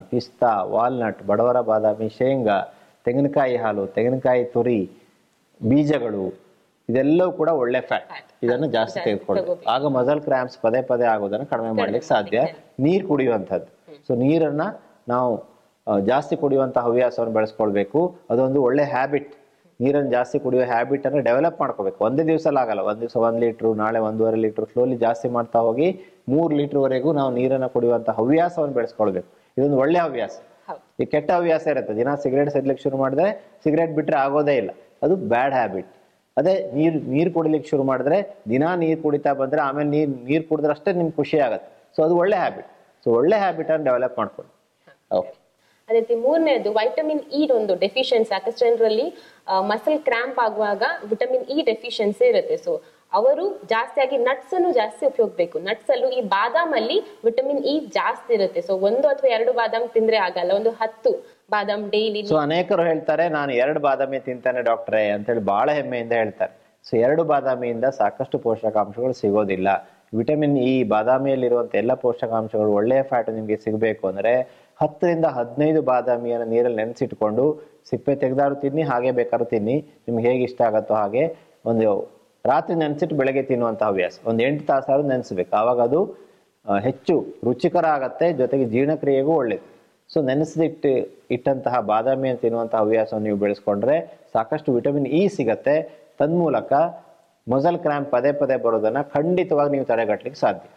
ಪಿಸ್ತಾ ವಾಲ್ನಟ್ ಬಡವರ ಬಾದಾಮಿ ಶೇಂಗಾ ತೆಂಗಿನಕಾಯಿ ಹಾಲು ತೆಂಗಿನಕಾಯಿ ತುರಿ ಬೀಜಗಳು ಇದೆಲ್ಲವೂ ಕೂಡ ಒಳ್ಳೆ ಫ್ಯಾಟ್ ಇದನ್ನು ಜಾಸ್ತಿ ತೆಗೆದುಕೊಳ್ಬೇಕು ಆಗ ಮಸಲ್ ಕ್ರಾಂಪ್ಸ್ ಪದೇ ಪದೇ ಆಗೋದನ್ನು ಕಡಿಮೆ ಮಾಡ್ಲಿಕ್ಕೆ ಸಾಧ್ಯ ನೀರು ಕುಡಿಯುವಂಥದ್ದು ಸೊ ನೀರನ್ನ ನಾವು ಆ, ಜಾಸ್ತಿ ಕುಡಿಯುವಂತಹ ಹವ್ಯಾಸವನ್ನು ಬೆಳೆಸ್ಕೊಳ್ಬೇಕು ಅದೊಂದು ಒಳ್ಳೆ ಹ್ಯಾಬಿಟ್ ನೀರನ್ನು ಜಾಸ್ತಿ ಕುಡಿಯೋ ಹ್ಯಾಬಿಟ್ ಅನ್ನು ಡೆವಲಪ್ ಮಾಡ್ಕೋಬೇಕು ಒಂದೇ ದಿವಸಲ್ಲಿ ಆಗಲ್ಲ ಒಂದ್ ದಿವಸ ಒಂದ್ ಲೀಟ್ರು ನಾಳೆ ಒಂದೂವರೆ ಲೀಟ್ರ್ ಸ್ಲೋಲಿ ಜಾಸ್ತಿ ಮಾಡ್ತಾ ಹೋಗಿ ಮೂರು ಲೀಟ್ರ್ವರೆಗೂ ನಾವು ನೀರನ್ನು ಕುಡಿಯುವಂತಹ ಹವ್ಯಾಸವನ್ನು ಬೆಳೆಸ್ಕೊಳ್ಬೇಕು ಇದೊಂದು ಒಳ್ಳೆ ಹವ್ಯಾಸ ಹೌದು ಈ ಕೆಟ್ಟ ಹವ್ಯಾಸ ಇರುತ್ತೆ ದಿನ ಸಿಗರೇಟ್ ಸೇದ್ಲಿಕ್ಕೆ ಶುರು ಮಾಡಿದ್ರೆ ಸಿಗರೇಟ್ ಬಿಟ್ರೆ ಆಗೋದೇ ಇಲ್ಲ ಅದು ಬ್ಯಾಡ್ ಹ್ಯಾಬಿಟ್ ಅದೇ ನೀರು ನೀರು ಕುಡಿಲಿಕ್ಕೆ ಶುರು ಮಾಡಿದ್ರೆ ದಿನ ನೀರು ಕುಡಿತಾ ಬಂದ್ರೆ ಆಮೇಲೆ ನೀರು ನೀರು ಕುಡಿದ್ರೆ ಅಷ್ಟೇ ನಿಮ್ಗೆ ಖುಷಿ ಆಗುತ್ತೆ ಸೊ ಅದು ಒಳ್ಳೆ ಹ್ಯಾಬಿಟ್ ಸೊ ಒಳ್ಳೆ ಹ್ಯಾಬಿಟ್ ಅನ್ನು ಡೆವಲಪ್ ಮಾಡ್ಕೊಳ್ಳಿ ಓಕೆ ಅದೇ ರೀತಿ ಮೂರನೇದು ವೈಟಮಿನ್ ಇ ಒಂದು ಡೆಫಿಷಿಯನ್ಸಿ ಸಾಕಷ್ಟು ಜನರಲ್ಲಿ ಮಸಲ್ ಕ್ರಾಂಪ್ ಆಗುವಾಗ ವಿಟಮಿನ್ ಇ ಡೆಫಿಷಿಯನ್ಸಿ ಇರುತ್ತೆ ಸೊ ಅವರು ಜಾಸ್ತಿಯಾಗಿ ನಟ್ಸ್ ಅನ್ನು ಜಾಸ್ತಿ ಉಪಯೋಗಿಸ್ಬೇಕು ನಟ್ಸ್ ಅಲ್ಲೂ ಈ ಬಾದಾಮ್ ಅಲ್ಲಿ ವಿಟಮಿನ್ ಇ ಜಾಸ್ತಿ ಇರುತ್ತೆ ಸೊ ಒಂದು ಅಥವಾ ಎರಡು ಬಾದಾಮ್ ತಿಂದ್ರೆ ಆಗಲ್ಲ ಒಂದು ಹತ್ತು ಬಾದಾಮ್ ಡೈಲಿ ಸೊ ಅನೇಕರು ಹೇಳ್ತಾರೆ ನಾನು ಎರಡು ಬಾದಾಮಿ ತಿಂತಾನೆ ಡಾಕ್ಟ್ರೇ ಅಂತೇಳಿ ಬಹಳ ಹೆಮ್ಮೆಯಿಂದ ಹೇಳ್ತಾರೆ ಸೊ ಎರಡು ಬಾದಾಮಿಯಿಂದ ಸಾಕಷ್ಟು ಪೋಷಕಾಂಶಗಳು ಸಿಗೋದಿಲ್ಲ ವಿಟಮಿನ್ ಇ ಬಾದಾಮಿಯಲ್ಲಿರುವಂಥ ಎಲ್ಲ ಪೋಷಕಾಂಶಗಳು ಒಳ್ಳೆಯ ಫ್ಯಾಟ್ ನಿಮಗೆ ಸಿಗಬೇಕು ಅಂದ್ರೆ ಹತ್ತರಿಂದ ಹದಿನೈದು ಬಾದಾಮಿಯನ್ನು ನೀರಲ್ಲಿ ನೆನೆಸಿಟ್ಕೊಂಡು ಸಿಪ್ಪೆ ತೆಗೆದಾರು ತಿನ್ನಿ ಹಾಗೆ ಬೇಕಾದ್ರೂ ತಿನ್ನಿ ನಿಮ್ಗೆ ಹೇಗೆ ಇಷ್ಟ ಆಗುತ್ತೋ ಹಾಗೆ ಒಂದು ರಾತ್ರಿ ನೆನೆಸಿಟ್ಟು ಬೆಳಗ್ಗೆ ತಿನ್ನುವಂಥ ಹವ್ಯಾಸ ಒಂದು ಎಂಟು ತಾಸಾದ್ರೂ ನೆನೆಸ್ಬೇಕು ಆವಾಗ ಅದು ಆ, ಹೆಚ್ಚು ರುಚಿಕರ ಆಗತ್ತೆ ಜೊತೆಗೆ ಜೀರ್ಣಕ್ರಿಯೆಗೂ ಒಳ್ಳೇದು ಸೊ ನೆನೆಸಿಟ್ಟು ಇಟ್ಟಂತಹ ಬಾದಾಮಿಯನ್ನು ತಿನ್ನುವಂತಹ ಹವ್ಯಾಸವನ್ನು ನೀವು ಬೆಳೆಸ್ಕೊಂಡ್ರೆ ಸಾಕಷ್ಟು ವಿಟಮಿನ್ ಇ ಸಿಗತ್ತೆ ತನ್ಮೂಲಕ ಮೊಸಲ್ ಕ್ರ್ಯಾಂಪ್ ಪದೇ ಪದೇ ಬರೋದನ್ನ ಖಂಡಿತವಾಗಿ ನೀವು ತಡೆಗಟ್ಟಲಿಕ್ಕೆ ಸಾಧ್ಯ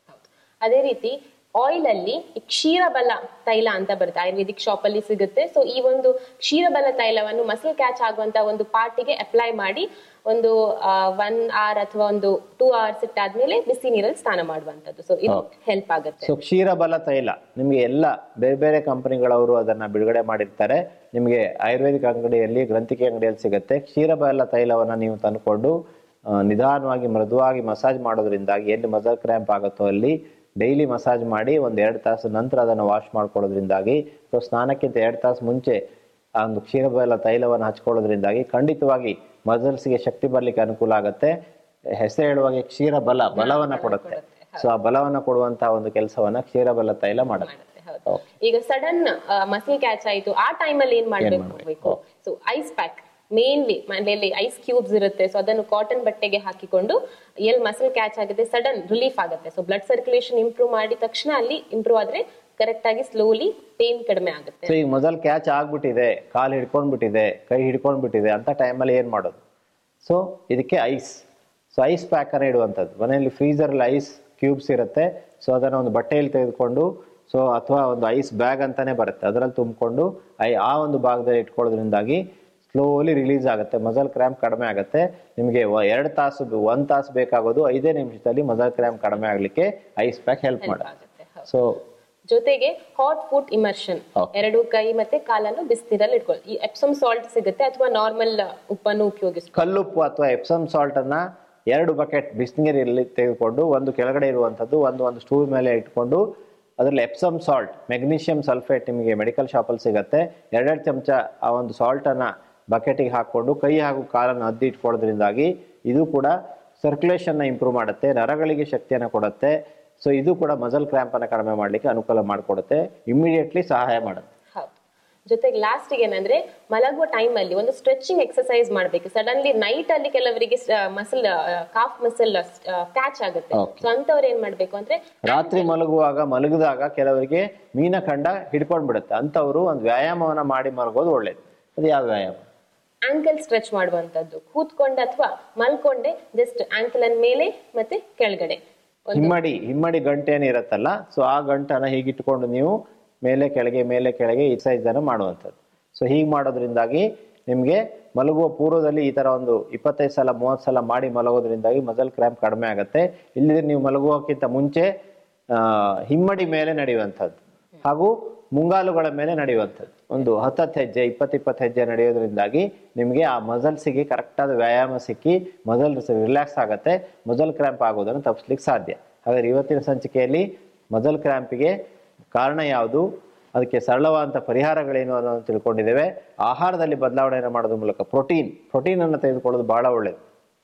ಅದೇ ರೀತಿ ಆಯಿಲ್ ಅಲ್ಲಿ ಈ ಕ್ಷೀರಬಲ ತೈಲ ಅಂತ ಬರುತ್ತೆ ಆಯುರ್ವೇದಿಕ್ ಶಾಪ್ ಅಲ್ಲಿ ಸಿಗುತ್ತೆ ಸೊ ಈ ಒಂದು ಕ್ಷೀರಬಲ ತೈಲವನ್ನು ಮಸಲ್ ಕ್ಯಾಚ್ ಆಗುವಂತ ಒಂದು ಪಾರ್ಟಿಗೆ ಅಪ್ಲೈ ಮಾಡಿ ಒಂದು ಒನ್ ಅವರ್ ಅಥವಾ ಒಂದು ಟೂ ಅವರ್ಸ್ ಇಟ್ಟಾದ್ಮೇಲೆ ಬಿಸಿ ನೀರಲ್ಲಿ ಸ್ನಾನ ಮಾಡುವಂತದ್ದು ಸೊ ಇದು ಹೆಲ್ಪ್ ಆಗುತ್ತೆ ಸೊ ಕ್ಷೀರಬಲ ತೈಲ ನಿಮಗೆ ಎಲ್ಲ ಬೇರೆ ಬೇರೆ ಕಂಪನಿಗಳವರು ಅದನ್ನ ಬಿಡುಗಡೆ ಮಾಡಿರ್ತಾರೆ ನಿಮಗೆ ಆಯುರ್ವೇದಿಕ್ ಅಂಗಡಿಯಲ್ಲಿ ಗ್ರಂಥಿಕೆ ಅಂಗಡಿಯಲ್ಲಿ ಸಿಗುತ್ತೆ ಕ್ಷೀರಬಲ ತೈಲವನ್ನ ನೀವು ತಂದುಕೊಂಡು ಆ, ನಿಧಾನವಾಗಿ ಮೃದುವಾಗಿ ಮಸಾಜ್ ಮಾಡೋದ್ರಿಂದಾಗಿ ಎಲ್ಲಿ ಮಸಲ್ ಕ್ರ್ಯಾಂಪ್ ಆಗುತ್ತೋ ಅಲ್ಲಿ ಡೈಲಿ ಮಸಾಜ್ ಮಾಡಿ ಒಂದ್ ಎರಡು ತಾಸು ನಂತರ ಅದನ್ನು ವಾಶ್ ಮಾಡ್ಕೊಳ್ಳೋದ್ರಿಂದಾಗಿ ಸೊ ಸ್ನಾನಕ್ಕಿಂತ ಎರಡು ತಾಸು ಮುಂಚೆ ಆ ಒಂದು ಕ್ಷೀರಬಲ ತೈಲವನ್ನು ಹಚ್ಕೊಳ್ಳೋದ್ರಿಂದಾಗಿ ಖಂಡಿತವಾಗಿ ಮಸಲ್ಸ್ಗೆ ಶಕ್ತಿ ಬರ್ಲಿಕ್ಕೆ ಅನುಕೂಲ ಆಗುತ್ತೆ ಹೆಸರು ಹೇಳುವಾಗೆ ಕ್ಷೀರ ಬಲ ಬಲವನ್ನ ಕೊಡುತ್ತೆ ಸೊ ಆ ಬಲವನ್ನ ಕೊಡುವಂತಹ ಒಂದು ಕೆಲಸವನ್ನ ಕ್ಷೀರಬಲ ತೈಲ ಮಾಡುತ್ತೆ ಹೌದು. ಈಗ ಸಡನ್ ಮಸಲ್ ಕ್ಯಾಚ್ ಆಯ್ತು ಆ ಟೈಮ್ ಅಲ್ಲಿ ಏನ್ ಮಾಡ್ಬೇಕು ಸೊ ಐಸ್ ಪ್ಯಾಕ್ ಮೇನ್ಲಿ ಮನೆಯಲ್ಲಿ ಐಸ್ ಕ್ಯೂಬ್ಸ್ ಇರುತ್ತೆ ಸೊ ಅದನ್ನು ಕಾಟನ್ ಬಟ್ಟೆಗೆ ಹಾಕಿಕೊಂಡು ಎಲ್ಲಿ ಮಸಲ್ ಕ್ಯಾಚ್ ಆಗುತ್ತೆ ಸಡನ್ ರಿಲೀಫ್ ಆಗುತ್ತೆ ಸೊ ಬ್ಲಡ್ ಸರ್ಕ್ಯುಲೇಷನ್ ಇಂಪ್ರೂವ್ ಮಾಡಿದ ತಕ್ಷಣ ಅಲ್ಲಿ ಇಂಪ್ರೂವ್ ಆದ್ರೆ ಕರೆಕ್ಟ್ ಆಗಿ ಸ್ಲೋಲಿ ಪೇನ್ ಕಡಿಮೆ ಆಗುತ್ತೆ ಸೊ ಈಗ ಮೊದಲು ಕ್ಯಾಚ್ ಆಗ್ಬಿಟ್ಟಿದೆ ಕಾಲು ಹಿಡ್ಕೊಂಡ್ಬಿಟ್ಟಿದೆ ಕೈ ಹಿಡ್ಕೊಂಡ್ಬಿಟ್ಟಿದೆ ಅಂತ ಟೈಮಲ್ಲಿ ಏನ್ ಮಾಡೋದು ಸೊ ಇದಕ್ಕೆ ಐಸ್ ಸೊ ಐಸ್ ಪ್ಯಾಕ್ ಅನ್ನ ಇಡುವಂಥದ್ದು ಮನೆಯಲ್ಲಿ ಫ್ರೀಸರಲ್ಲಿ ಐಸ್ ಕ್ಯೂಬ್ಸ್ ಇರುತ್ತೆ ಸೊ ಅದನ್ನ ಒಂದು ಬಟ್ಟೆಯಲ್ಲಿ ತೆಗೆದುಕೊಂಡು ಸೊ ಅಥವಾ ಒಂದು ಐಸ್ ಬ್ಯಾಗ್ ಅಂತಾನೆ ಬರುತ್ತೆ ಅದರಲ್ಲಿ ತುಂಬಿಕೊಂಡು ಐ ಆ ಒಂದು ಭಾಗದಲ್ಲಿ ಇಟ್ಕೊಳ್ಳೋದ್ರಿಂದಾಗಿ ಸ್ಲೋಲಿ ರಿಲೀಸ್ ಆಗುತ್ತೆ ಮಸಲ್ ಕ್ರ್ಯಾಂಪ್ ಕಡಿಮೆ ಆಗುತ್ತೆ ನಿಮಗೆ ಎರಡು ತಾಸು ಒಂದ್ ತಾಸು ಬೇಕಾಗೋದು ಐದೇ ನಿಮಿಷದಲ್ಲಿ ಮಸಲ್ ಕ್ರ್ಯಾಂಪ್ ಕಡಿಮೆ ಆಗ್ಲಿಕ್ಕೆ ಐಸ್ ಪ್ಯಾಕ್ ಹೆಲ್ಪ್ ಮಾಡುತ್ತೆ ಆಗುತ್ತೆ ಹೌದು. ಸೊ ಜೊತೆಗೆ ಹಾಟ್ ಫುಡ್ ಇಮರ್ಷನ್ Okay. ಎರಡು ಕೈ ಮತ್ತೆ ಕಾಲನ್ನು ಬಿಸಿನೀರಲ್ಲಿ ಇಟ್ಕೊಳ್ಳಿ ಈ ಎಪ್ಸಮ್ ಸಾಲ್ಟ್ ಸಿಗುತ್ತೆ ಅಥವಾ ನಾರ್ಮಲ್ ಉಪ್ಪನ್ನು ಉಪಯೋಗಿಸ್ಕೊಳ್ಳಿ ಕಲ್ಲುಪ್ಪು ಅಥವಾ ಎಪ್ಸಮ್ ಸಾಲ್ಟ್ ಅನ್ನ ಎರಡು ಬಕೆಟ್ ಬಿಸಿನೀರಲ್ಲಿ ತೆಗೆದುಕೊಂಡು ಒಂದು ಕೆಳಗಡೆ ಇರುವಂಥದ್ದು ಒಂದು ಒಂದು ಸ್ಟೂಲ್ ಮೇಲೆ ಇಟ್ಕೊಂಡು ಅದರಲ್ಲಿ ಎಪ್ಸಮ್ ಸಾಲ್ಟ್ ಮೆಗ್ನೀಷಿಯಂ ಸಲ್ಫೇಟ್ ನಿಮಗೆ ಮೆಡಿಕಲ್ ಶಾಪಲ್ಲಿ ಸಿಗುತ್ತೆ ಎರಡೆರಡು ಚಮಚ ಆ ಒಂದು ಸಾಲ್ಟನ್ನ ಬಕೆಟಿಗೆ ಹಾಕ್ಕೊಂಡು ಕೈ ಹಾಗೂ ಕಾಲನ್ನು ಅದ್ದಿ ಇಟ್ಕೊಳ್ಳೋದ್ರಿಂದಾಗಿ ಇದು ಕೂಡ ಸರ್ಕ್ಯುಲೇಷನ್ನ ಇಂಪ್ರೂವ್ ಮಾಡುತ್ತೆ ನರಗಳಿಗೆ ಶಕ್ತಿಯನ್ನು ಕೊಡುತ್ತೆ ಸೊ ಇದು ಕೂಡ ಮಸಲ್ ಕ್ರ್ಯಾಂಪನ್ನು ಕಡಿಮೆ ಮಾಡಲಿಕ್ಕೆ ಅನುಕೂಲ ಮಾಡಿಕೊಡುತ್ತೆ ಇಮಿಡಿಯೇಟ್ಲಿ ಸಹಾಯ ಮಾಡುತ್ತೆ ಹೌದು ಜೊತೆಗೆ ಲಾಸ್ಟ್ ಏನಂದ್ರೆ ಮಲಗುವ ಟೈಮ್ ಅಲ್ಲಿ ಒಂದು ಸ್ಟ್ರೆಚಿಂಗ್ ಎಕ್ಸರ್ಸೈಸ್ ಮಾಡ್ಬೇಕು ಸಡನ್ಲಿ ನೈಟ್ ಅಲ್ಲಿ ಕೆಲವರಿಗೆ ಮಸಲ್ ಕಾಫ್ ಮಸಲ್ ಕ್ಯಾಚ್ ಆಗುತ್ತೆ Okay. ಸೊ ಅಂತವ್ರು ಏನ್ ಮಾಡ್ಬೇಕು ಅಂದ್ರೆ ರಾತ್ರಿ ಮಲಗುವಾಗ ಮಲಗಿದಾಗ ಕೆಲವರಿಗೆ ಮೀನಖಂಡ ಹಿಡ್ಕೊಂಡ್ಬಿಡುತ್ತೆ ಅಂಥವ್ರು ಒಂದು ವ್ಯಾಯಾಮವನ್ನ ಮಾಡಿ ಮಲಗೋದು ಒಳ್ಳೇದು ಅದು ಯಾವ ವ್ಯಾಯಾಮ ಆಂಕಲ್ ಸ್ಟ್ರೆಚ್ ಮಾಡುವಂತದ್ದು ಕೂತ್ಕೊಂಡೆ ಅಥವಾ ಮಲ್ಕೊಂಡೆ ಜಸ್ಟ್ ಆಂಕಲ್ ಅನ್ ಮೇಲೆ ಮತ್ತೆ ಕೆಳಗಡೆ ಒಂದು ಹಿಮ್ಮಡಿ ಹಿಮ್ಮಡಿ ಗಂಟೆ ಏನು ಇರುತ್ತಲ್ಲ ಸೊ ಆ ಗಂಟನ್ನ ಹೀಗಿಟ್ಕೊಂಡು ನೀವು ಮೇಲೆ ಕೆಳಗೆ ಮೇಲೆ ಕೆಳಗೆ ಈ ಸೈಜ್ ಅನ್ನು ಮಾಡುವಂಥದ್ದು ಸೊ ಹೀಗೆ ಮಾಡೋದ್ರಿಂದಾಗಿ ನಿಮಗೆ ಮಲಗುವ ಪೂರ್ವದಲ್ಲಿ ಈ ತರ ಒಂದು ಇಪ್ಪತ್ತೈದು ಸಲ ಮೂವತ್ತು ಸಲ ಮಾಡಿ ಮಲಗೋದ್ರಿಂದಾಗಿ ಮಸಲ್ ಕ್ರ್ಯಾಂಪ್ ಕಡಿಮೆ ಆಗುತ್ತೆ ಇಲ್ಲಿದ್ರೆ ನೀವು ಮಲಗುವಕ್ಕಿಂತ ಮುಂಚೆ ಆ, ಹಿಮ್ಮಡಿ ಮೇಲೆ ನಡೆಯುವಂಥದ್ದು ಹಾಗೂ ಮುಂಗಾಲುಗಳ ಮೇಲೆ ನಡೆಯುವಂಥದ್ದು ಒಂದು ಹತ್ತತ್ತು ಹೆಜ್ಜೆ ಇಪ್ಪತ್ತು ಇಪ್ಪತ್ತು ಹೆಜ್ಜೆ ನಡೆಯೋದ್ರಿಂದಾಗಿ ನಿಮಗೆ ಆ ಮಸಲ್ಸಿಗೆ ಕರೆಕ್ಟಾದ ವ್ಯಾಯಾಮ ಸಿಕ್ಕಿ ಮಸಲ್ ರಿಲ್ಯಾಕ್ಸ್ ಆಗುತ್ತೆ ಮಸಲ್ ಕ್ರ್ಯಾಂಪ್ ಆಗೋದನ್ನು ತಪ್ಪಿಸ್ಲಿಕ್ಕೆ ಸಾಧ್ಯ ಹಾಗಾದ್ರೆ ಇವತ್ತಿನ ಸಂಚಿಕೆಯಲ್ಲಿ ಮಸಲ್ ಕ್ರ್ಯಾಂಪಿಗೆ ಕಾರಣ ಯಾವುದು ಅದಕ್ಕೆ ಸರಳವಾದಂಥ ಪರಿಹಾರಗಳೇನು ಅನ್ನೋದನ್ನು ತಿಳ್ಕೊಂಡಿದ್ದೇವೆ ಆಹಾರದಲ್ಲಿ ಬದಲಾವಣೆಯನ್ನು ಮಾಡೋದ್ರ ಮೂಲಕ ಪ್ರೋಟೀನ್ ಪ್ರೋಟೀನ್ ಅನ್ನು ತೆಗೆದುಕೊಳ್ಳೋದು ಬಹಳ ಒಳ್ಳೆಯದು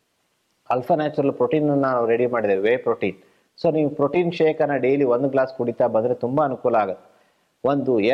ಅಲ್ಫಾ ನ್ಯಾಚುರಲ್ ಪ್ರೋಟೀನ್ ಅನ್ನು ನಾವು ರೆಡಿ ಮಾಡಿದ್ದೇವೆ ವೇ ಪ್ರೋಟೀನ್ ಸೊ ನೀವು ಪ್ರೋಟೀನ್ ಶೇಕ್ ಅನ್ನ ಡೈಲಿ ಒಂದು ಗ್ಲಾಸ್ ಕುಡಿತಾ ಬಂದ್ರೆ ತುಂಬಾ ಅನುಕೂಲ ಆಗುತ್ತೆ ಒಂದು